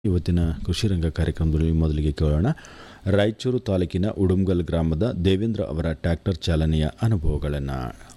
ಇವತ್ತಿನ ಕೃಷಿ ರಂಗ ಕಾರ್ಯಕ್ರಮದಲ್ಲಿ ಮೊದಲಿಗೆ ಕೇಳೋಣ ರಾಯಚೂರು ತಾಲೂಕಿನ ಉಡುಮ್ಗಲ್ ಗ್ರಾಮದ ದೇವೇಂದ್ರ ಅವರ ಟ್ರ್ಯಾಕ್ಟರ್ ಚಾಲನೆಯ ಅನುಭವಗಳನ್ನು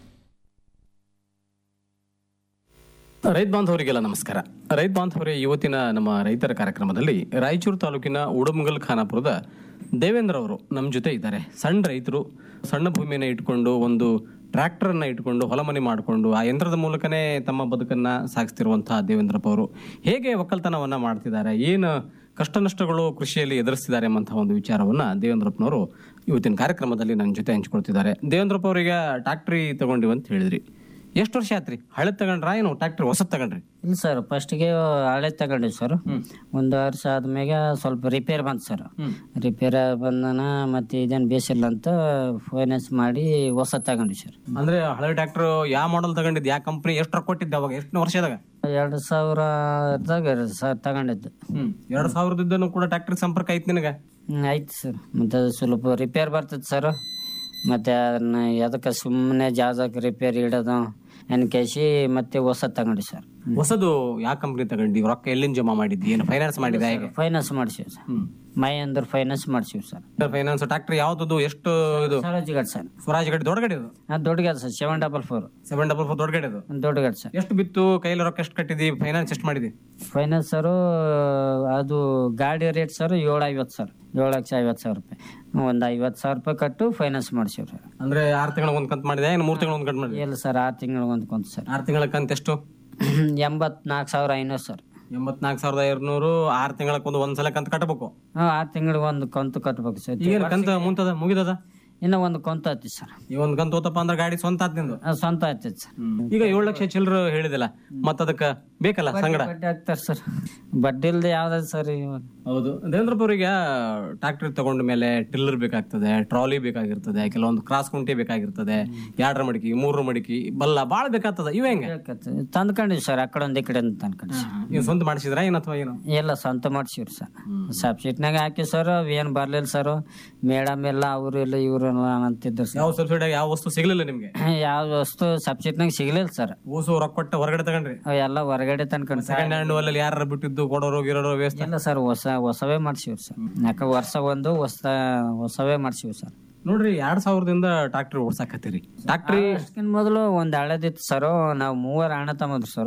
ರೈತ ಬಾಂಧವರಿಗೆಲ್ಲ ನಮಸ್ಕಾರ ರೈತ ಬಾಂಧವರೇ ಇವತ್ತಿನ ನಮ್ಮ ರೈತರ ಕಾರ್ಯಕ್ರಮದಲ್ಲಿ ರಾಯಚೂರು ತಾಲೂಕಿನ ಉಡುಮಗಲ್ ಖಾನಾಪುರದ ದೇವೇಂದ್ರ ಅವರು ನಮ್ಮ ಜೊತೆ ಇದ್ದಾರೆ ಸಣ್ಣ ರೈತರು ಸಣ್ಣ ಭೂಮಿಯನ್ನು ಇಟ್ಕೊಂಡು ಒಂದು ಟ್ರ್ಯಾಕ್ಟರ್ನ ಇಟ್ಕೊಂಡು ಹೊಲಮನೆ ಮಾಡಿಕೊಂಡು ಆ ಯಂತ್ರದ ಮೂಲಕನೇ ತಮ್ಮ ಬದುಕನ್ನ ಸಾಗಿಸ್ತಿರುವಂತಹ ದೇವೇಂದ್ರಪ್ಪ ಅವರು ಹೇಗೆ ಒಕ್ಕಲ್ತನವನ್ನ ಮಾಡ್ತಿದ್ದಾರೆ ಏನು ಕಷ್ಟ ನಷ್ಟಗಳು ಕೃಷಿಯಲ್ಲಿ ಎದುರಿಸ್ತಿದ್ದಾರೆ ಎಂಬಂತಹ ಒಂದು ವಿಚಾರವನ್ನ ದೇವೇಂದ್ರಪ್ಪನವರು ಇವತ್ತಿನ ಕಾರ್ಯಕ್ರಮದಲ್ಲಿ ನನ್ನ ಜೊತೆ ಹಂಚ್ಕೊಳ್ತಿದ್ದಾರೆ ದೇವೇಂದ್ರಪ್ಪ ಅವರಿಗೆ ಟ್ರಾಕ್ಟ್ರಿ ತಗೊಂಡಿವಿ ಅಂತ ಹೇಳಿದ್ರಿ ಎಷ್ಟು ವರ್ಷ ಆತ್ರಿ ಹಳೆ ತಗೊಂಡ್ರ ಏನು ಟ್ರಾಕ್ಟರ್ ಹೊಸದ್ ತಗೊಂಡ್ರಿ ಇಲ್ಲ ಸರ್ ಫಸ್ಟಿಗೆ ಹಳೆ ತಗೊಂಡಿವಿ ಸರ್ ಒಂದು ವರ್ಷ ಆದ್ಮ್ಯಾಗ ಸ್ವಲ್ಪ ರಿಪೇರ್ ಬಂತು ಸರ್ ರಿಪೇರ್ ಬಂದನ ಮತ್ತೆ ಇದೇನು ಬೇಸಿಲ್ಲ ಅಂತ ಫೈನಾನ್ಸ್ ಮಾಡಿ ಹೊಸ ತಗೊಂಡ್ವಿ ಸರ್ ಅಂದ್ರೆ ಹಳೆ ಟ್ರಾಕ್ಟರ್ ಯಾವ ಮಾಡೆಲ್ ತಗೊಂಡಿದ್ ಯಾವ ಕಂಪ್ನಿ ಎಷ್ಟು ರೊಕ್ಕ ಕೊಟ್ಟಿದ್ದೆ ಅವಾಗ ಎಷ್ಟು ವರ್ಷದಾಗ ಎರಡು ಸಾವಿರದಾಗ ಸರ್ ತಗೊಂಡಿದ್ದು ಹ್ಮ್ ಎರಡ್ ಸಾವಿರದಿದ್ದನು ಕೂಡ ಟ್ರಾಕ್ಟರ್ ಸಂಪರ್ಕ ಐತಿ ನಿನಗ ಹ್ಮ್, ಆಯ್ತು ಸರ್ ಮತ್ತೆ ಅದು ಸ್ವಲ್ಪ ರಿಪೇರ್ ಬರ್ತದೆ ಸರ್ ಮತ್ತೆ ಅದನ್ನ ಎದಕ್ಕೆ ಸುಮ್ಮನೆ ಜಾಗಕ್ಕೆ ರಿಪೇರ್ ಇಡೋದು ಅನ್ಕೇಸಿ ಮತ್ತೆ ಹೊಸ ತಗೊಂಡ್ವಿ ಸರ್ ಹೊಸದು ಯಾವ ಕಂಪ್ನಿ ತಗೊಂಡಿ ರೊಕ್ಕ ಎಲ್ಲಿಂದ ಜಮಾ ಮಾಡಿದ್ದಿ ಏನು ಫೈನಾನ್ಸ್ ಮಾಡಿದ ಹೇಗೆ ಫೈನಾನ್ಸ್ ಮಾಡ್ಸೀವಿ ಸರ್ ಮೈ ಅಂದ್ರೆ ಫೈನಾನ್ಸ್ ಮಾಡ್ಸೀವಿ ಸರ್ ಫೈನಾನ್ಸ್ ಟ್ರಾಕ್ಟರ್ ಯಾವ್ದು ಎಷ್ಟು ಇದು ಸ್ವರಾಜ್ ಗಾಡಿ ಸರ್ ಸ್ವರಾಜ್ ಗಾಡಿ ದೊಡ್ಡ ಗಾಡಿ ಅದು ಅದು ದೊಡ್ಡ ಗಾಡಿ sir seven double four seven double four ದೊಡ್ಡ ಗಾಡಿ ಅದು ದೊಡ್ಡ ಗಾಡಿ ಸರ್ ಎಷ್ಟು ಬಿತ್ತು ಕೈಲಿ ರೊಕ್ಕ ಎಷ್ಟು ಕಟ್ಟಿದಿ ಫೈನಾನ್ಸ್ ಎಷ್ಟು ಮಾಡಿದಿ ಫೈನಾನ್ಸ್ ಸರು ಅದು ಗಾಡಿ ರೇಟ್ ಸರ್ ಏಳು ಐವತ್ತು ಸರ್ ಏಳು ಲಕ್ಷ ಐವತ್ತು ಸಾವಿರ ರೂಪಾಯಿ ಒಂದು ಐವತ್ತು ಸಾವಿರ ರೂಪಾಯಿ ಕಟ್ಟು ಫೈನಾನ್ಸ್ ಮಾಡ್ಸೀವಿ ಸರ್ ಅಂದ್ರೆ ಆರು ತಿಂಗಳ ಒಂದ್ ಕಂತ್ ಮಾಡಿದೆ ಏನು ಮೂರ್ ತಿಂಗಳ ಒಂದ್ ಕಂತ್ ಮಾಡಿದೆ ಇಲ್ಲ ಸರ್ ಆರು ತಿಂಗಳು ಒಂದು ಕೊಂತ ಸರ್ ಆರು ತಿಂಗಳ ಕಂತ್ ಎಷ್ಟು ಎಂಬತ್ನಾಲ್ಕು ಸಾವಿರ ಐನೂರು ಸರ್ ಎಂಬತ್ನಾಲ್ಕು ಸಾವಿರದ ಐನೂರು ಆರು ತಿಂಗಳಕ್ಕೆ ಒಂದು ಒಂದ್ಸಲ ಕಂತ್ ಕಟ್ಟಬೇಕು ಹಾಂ ಆರು ತಿಂಗಳಿಗೆ ಒಂದು ಕಂತು ಕಟ್ಬೇಕು ಸರ್ ಈಗೇನು ಕಂತ ಮುಂತದ ಮುಗಿದದ ಇನ್ನೂ ಒಂದು ಕಂತು ಆಯ್ತು ಸರ್ ಈ ಒಂದ್ ಕಂತ ಹೋತಪ್ಪ ಅಂದ್ರೆ ಗಾಡಿ ಸ್ವಂತ ಆತ್ ನಿಂದು ಅದು ಸ್ವಂತ ಆಯ್ತೈತೆ ಸರ್ ಈಗ ಏಳು ಲಕ್ಷ ಚಿಲ್ಲರು ಹೇಳಿದಿಲ್ಲ ಮತ್ತ ಅದಕ್ಕ ಬೇಕಲ್ಲ ಸಂಗಡ ಬಡ್ಡಿ ಹಾಕ್ತಾರೆ ಸರ್ ಬಡ್ಡಿ ಇಲ್ದೆ ಯಾವ್ದು ಸರ್ ಇವಾಗ ಹೌದು ದೇವೇಂದ್ರಪ್ಪ ಅವರಿಗೆ ಟ್ರಾಕ್ಟರ್ ತಗೊಂಡ ಮೇಲೆ ಟಿಲ್ಲರ್ ಬೇಕಾಗ್ತದೆ ಟ್ರಾಲಿ ಬೇಕಾಗಿರ್ತದೆ ಕೆಲವೊಂದು ಕ್ರಾಸ್ ಕುಂಟಿ ಬೇಕಾಗಿರ್ತದೆ ಎರಡರ ಮಡಿಕೆ ಮೂರರ ಮಡಿಕೆ ಬಲ್ಲ ಬಾಳ ಬೇಕಾಗ್ತದ ಇವ ಹೆಂಗೆ ತಂದ್ಕೊಂಡಿವಿ ಸರ್ ಆ ಕಡೆ ಒಂದು ಈ ಕಡೆ ಒಂದು ತಂದ್ಕೊಂಡು ಸರ್ ನೀವು ಸ್ವಂತ ಮಾಡಿಸಿದ್ರ ಏನ್ ಅಥವಾ ಏನು ಎಲ್ಲ ಸ್ವಂತ ಮಾಡ್ಸಿವ್ರಿ ಸರ್ ಸಬ್ಸಿಡಿನಾಗ ಹಾಕಿ ಸರ್ ಏನು ಬರ್ಲಿಲ್ಲ ಸರ್ ಮೇಡಮ್ ಎಲ್ಲ ಅವರು ಇಲ್ಲ ಇವರು ಅಂತಿದ್ರು ಸರ್ ಯಾವ ಸಬ್ಸಿಡಿ ಯಾವ ವಸ್ತು ಸಿಗ್ಲಿಲ್ಲ ನಿಮ್ಗೆ ಯಾವ ವಸ್ತು ಸಬ್ಸಿಡಿನಾಗ ಸಿಗ್ಲಿಲ್ಲ ಸರ್ ಓಸು ರೊಕ್ಕ ಕೊಟ್ಟ ಹೊರಗಡೆ ತಗೊಂಡ್ರಿ ಎಲ್ಲ ಹೊರಗಡೆ ತಂದ್ಕೊಂಡು ಸರ್ ಸೆಕೆಂಡ್ ಹ್ಯಾಂಡ್ ಅಲ್ಲಿ ಯಾರು ಬಿಟ್ಟಿದ್ದು ಕೊಡೋರು ಗಿರೋರು ವೇಸ್ಟ್ ಇಲ್ಲ ಸರ್ ಹೊಸ ಹೊಸವೇ ಮಾಡ್ಸಿವ್ರಿ ಸರ್ ಯಾಕ ವರ್ಷ ಒಂದು ಹೊಸ ಹೊಸವೇ ಮಾಡ್ಸಿವಿ ಸರ್ ನೋಡ್ರಿ ಎರಡ್ ಸಾವಿರದಿಂದ ಟ್ರಾಕ್ಟರ್ ಓಡ್ಸಾಕತ್ತೀರಿ ಟ್ರಾಕ್ಟ್ರಿ ಅಷ್ಟಕ್ಕಿಂತ ಮೊದಲು ಒಂದು ಹಳದಿತ್ತು ಸರ್ ನಾವು ಮೂವರು ಅಣ್ಣ ತಮ್ಮದ್ರು ಸರ್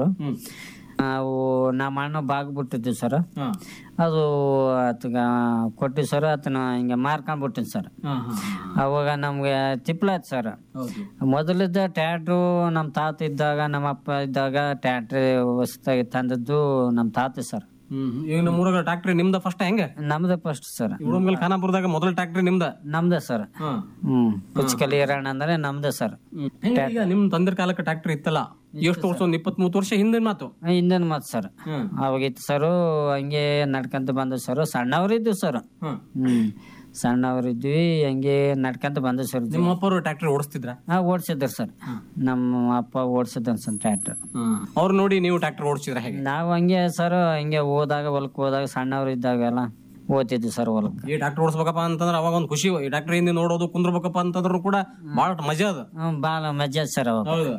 ನಾವು ನಮ್ಮ ಅಣ್ಣ ಬಾಗ್ ಬಿಟ್ಟಿದ್ವಿ ಸರ್ ಅದು ಆತಗ ಕೊಟ್ಟಿವಿ ಸರ್ ಆತನ ಹಿಂಗೆ ಮಾರ್ಕೊಂಡ್ಬಿಟ್ಟಿನಿ ಸರ್ ಅವಾಗ ನಮ್ಗೆ ತಿಪ್ಲಾಯ್ತು ಸರ್ ಮೊದಲಿದ್ದ ಟ್ಯಾಟ್ರು ನಮ್ಮ ತಾತ ಇದ್ದಾಗ ನಮ್ಮ ಅಪ್ಪ ಇದ್ದಾಗ ಟ್ಯಾಟ್ರಿ ಹೊಸ್ದಾಗಿ ತಂದದ್ದು ನಮ್ಮ ತಾತ ಸರ್ ಈಗ ನಮ್ಮ ಊರಾಗ ಟ್ರಾಕ್ಟ್ರಿ ನಿಮ್ದ ಫಸ್ಟ್ ಹೆಂಗ ನಮ್ದೇ ಫಸ್ಟ್ ಸರ್ ಉಡುಮಗಲ್ ಖಾನಾಪುರದಾಗ ಮೊದಲ ಟ್ರಾಕ್ಟ್ರಿ ನಿಮ್ದ ನಮ್ದೇ ಸರ್ ಹ್ಮ್ ಕುಚ್ಕಲಿ ಹಿರಣ್ಣ ಅಂದ್ರೆ ನಮ್ದೇ ಸರ್ ಹೆಂಗ್ ಈಗ ನಿಮ್ ತಂದಿರ ಕಾಲಕ್ಕೆ ಟ್ರಾಕ್ಟರ್ ಇತ್ತಲ್ಲ ಎಷ್ಟು ವರ್ಷ ಒಂದ್ ಇಪ್ಪತ್ತ್ ಮೂವತ್ತು ವರ್ಷ ಹಿಂದಿನ ಮಾತು ಹಿಂದಿನ ಮಾತು ಸರ್ ಅವಾಗಿತ್ತು ಸರ್ ಹಂಗೆ ನಡ್ಕಂತ ಬಂದ ಸರ್ ಸಣ್ಣವ್ರಿದ್ದು ಸರ್ ಹ್ಮ್ ಸಣ್ಣವ್ರಿದ್ವಿ ಹಂಗೆ ನಡ್ಕಂತ ಬಂದ ಸರ್ ನಿಮ್ಮ ಅಪ್ಪರು ಟ್ರಾಕ್ಟರ್ ಓಡಿಸ್ತಿದ್ರ ಹಾ ಓಡ್ಸಿದ್ರು ಸರ್ ನಮ್ಮ ಅಪ್ಪ ಓಡ್ಸಿದ್ದ ಸರ್ ಟ್ರ್ಯಾಕ್ಟರ್ ಅವ್ರು ನೋಡಿ ನೀವು ಟ್ರಾಕ್ಟರ್ ಓಡಿಸಿದ್ರ ಹೇಗೆ ನಾವು ಹಂಗೆ ಸರ್ ಹಂಗೆ ಹೋದಾಗ ಹೊಲಕ್ ಹೋದಾಗ ಸಣ್ಣವ್ರು ಇದ್ದಾಗೆಲ್ಲ ಓದ್ತಿದ್ವಿ ಸರ್ ಹೊಲಕ್ ಈ ಟ್ರಾಕ್ಟರ್ ಓಡಿಸ್ಬೇಕಪ್ಪ ಅಂತಂದ್ರೆ ಅವಾಗ ಒಂದು ಖುಷಿ ಈ ಟ್ರಾಕ್ಟರ್ ಹಿಂದೆ ನೋಡೋದು ಕುಂದ್ರಬೇಕಪ್ಪ ಅಂತಂದ್ರು ಕೂಡ ಬಹಳ ಮಜಾ ಅದ ಹ್ಮ್ ಬಾಳ ಮಜಾ ಸರ್ ಅವಾಗ ಹೌದು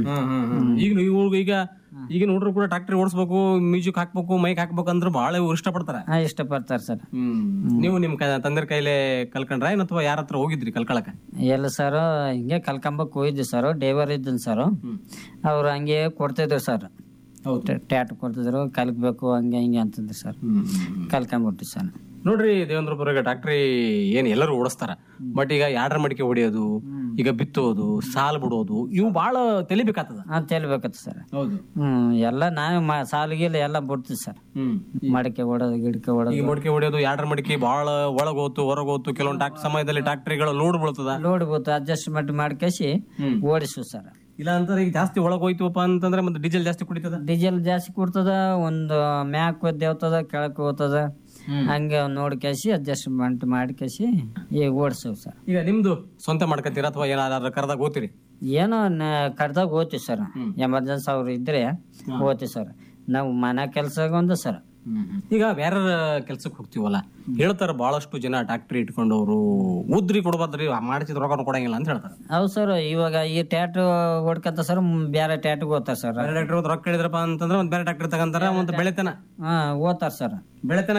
ಹ್ಮ್ ಈಗ ನೀವು ಈಗ ಈಗಿನ ಹುಡುಗರು ಕೂಡ ಟ್ರಾಕ್ಟರ್ ಓಡಿಸ್ಬೇಕು ಮ್ಯೂಸಿಕ್ ಹಾಕ್ಬೇಕು ಮೈಕ್ ಹಾಕ್ಬೇಕು ಅಂದ್ರೆ ಬಹಳ ಇವ್ರು ಇಷ್ಟಪಡ್ತಾರ ಹಾ ಇಷ್ಟಪಡ್ತಾರೆ ಸರ್ ನೀವು ನಿಮ್ ಕ- ತಂದೆರ ಕೈಲೇ ಕಲ್ಕೊಂಡ್ರ ಏನ್ ಅಥವಾ ಯಾರ ಹತ್ರ ಹೋಗಿದ್ರಿ ಕಲ್ಕೊಳಕ ಎಲ್ಲ ಸರ್ ಹಿಂಗೆ ಕಲ್ಕೊಂಬಕ್ ಹೋಗಿದ್ವಿ ಸರ್ ಡೇವರ್ ಇದ್ದನ್ ಸರ್ ಅವ್ರು ಹಂಗೆ ಕೊಡ್ತಿದ್ರು ಸರ್ ಟ್ಯಾಟ್ ಕೊಡ್ತಿದ್ರು ಕಲ್ಕ್ಬೇಕು ಹಂಗೆ ಹಿಂಗೆ ಅಂತಂದ್ರು ಸರ್ ಕಲ್ಕೊಂಬಿಟ್ವಿ ಸರ್ ನೋಡ್ರಿ ದೇವೇಂದ್ರಪುರಗೆ ಟ್ರಾಕ್ಟ್ರಿ ಏನ್ ಎಲ್ಲರೂ ಓಡಿಸ್ತಾರ ಬಟ್ ಈಗ ಯಾಡ್ರ ಮಡಿಕೆ ಹೊಡಿಯೋದು ಈಗ ಬಿತ್ತೋದು ಸಾಲ್ ಬಿಡೋದು ಇವು ಬಹಳ ತೆಲಿಬೇಕಾಗ್ತದ ಅಂತ ಹೇಳ್ಬೇಕತ್ತ ಸರ್ ಹೌದು ಹ್ಮ್ ಎಲ್ಲ ನಾವೇ ಮ ಸಾಲಿಗೆಲ್ಲ ಎಲ್ಲ ಬಿಡ್ತೀವಿ ಸರ್ ಹ್ಮ್ ಮಡಿಕೆ ಹೊಡೋದು ಗಿಡಕೆ ಹೊಡೋದು ಈಗ ಮಡಿಕೆ ಹೊಡಿಯೋದು ಯಾಡ್ರ ಮಡಿಕೆ ಬಹಳ ಒಳಗ್ ಹೋತು ಹೊರಗ್ ಹೋತು ಕೆಲವೊಂದು ಟ್ರಾಕ್ಟರ್ ಸಮಯದಲ್ಲಿ ಟ್ರಾಕ್ಟರಿಗಳು ಲೋಡ್ ಬೀಳ್ತದ ಲೋಡ್ ಬೋದು ಅಡ್ಜಸ್ಟ್ಮೆಂಟ್ ಮಾಡ್ಕೇಸಿ ಓಡಿಸು ಸರ್ ಇಲ್ಲ ಅಂತಂದ್ರೆ ಈಗ ಜಾಸ್ತಿ ಒಳಗ್ ಹೋಯ್ತುವಪ್ಪ ಅಂತಂದ್ರೆ ಮತ್ತೆ ಡೀಸೆಲ್ ಜಾಸ್ತಿ ಕುಡಿತದ ಡೀಸೆಲ್ ಜಾಸ್ತಿ ಕೊಡ್ತದ ಒಂದು ಮ್ಯಾಕ್ ಒದ್ದೇವ್ತದ ಕೆಳಕ್ ಹೋಗ್ತದ ಹಂಗೆ ನೋಡ್ಕೇಸಿ ಅಡ್ಜಸ್ಟ್ಮೆಂಟ್ ಮಾಡ್ಕೇಸಿ ಈಗ ಓಡಿಸ್ತೀವಿ ಸರ್ ಈಗ ನಿಮ್ದು ಸ್ವಂತ ಮಾಡ್ಕತ್ತೀರಾ ಅಥವಾ ಏನಾರ ಕರೆದಾಗ ಹೋಗ್ತೀರಿ ಏನೋ ಕಡ್ದಾಗ ಹೋಗ್ತೀವಿ ಸರ್ ಎಮರ್ಜೆನ್ಸಿ ಅವ್ರು ಇದ್ರೆ ಹೋಗ್ತೀವಿ ಸರ್ ನಾವು ಮನೆ ಕೆಲಸ ಒಂದು ಸರ್ ಈಗ ಬೇರೆ ಕೆಲ್ಸಕ್ಕೆ ಹೋಗ್ತೀವಲ್ಲ ಹೇಳ್ತಾರ ಬಹಳಷ್ಟು ಜನ ಟ್ಯಾಕ್ಟ್ರಿ ಇಟ್ಕೊಂಡವ್ರು ಉದ್ರಿ ಕೊಡ್ಬಾರ್ದ್ರಿ ಮಾಡಿಸಿದ ರೊಕ್ಕ ಕೊಡಂಗಿಲ್ಲ ಅಂತ ಹೇಳ್ತಾರೆ ಹೌದು ಸರ್ ಇವಾಗ ಈ ಟ್ಯಾಟು ಹೊಡ್ಕಂತ ಸರ್ ಬೇರೆ ಟ್ಯಾಟ್ಗೆ ಹೋಗ್ತಾರೆ ಸರ್ ಬೇರೆ ಟ್ಯಾಕ್ಟರ್ ರೊಕ್ಕ ಹೇಳಿದ್ರಪ್ಪ ಅಂತಂದ್ರೆ ಒಂದ್ ಬೇರೆ ಟ್ಯಾಕ್ಟರ್ ತಗಂತಾರ ಮತ್ತೆ ಬೆಳೆತನ ಹಾ ಓದ್ತಾರ ಸರ್ ಬೆಳೆತನ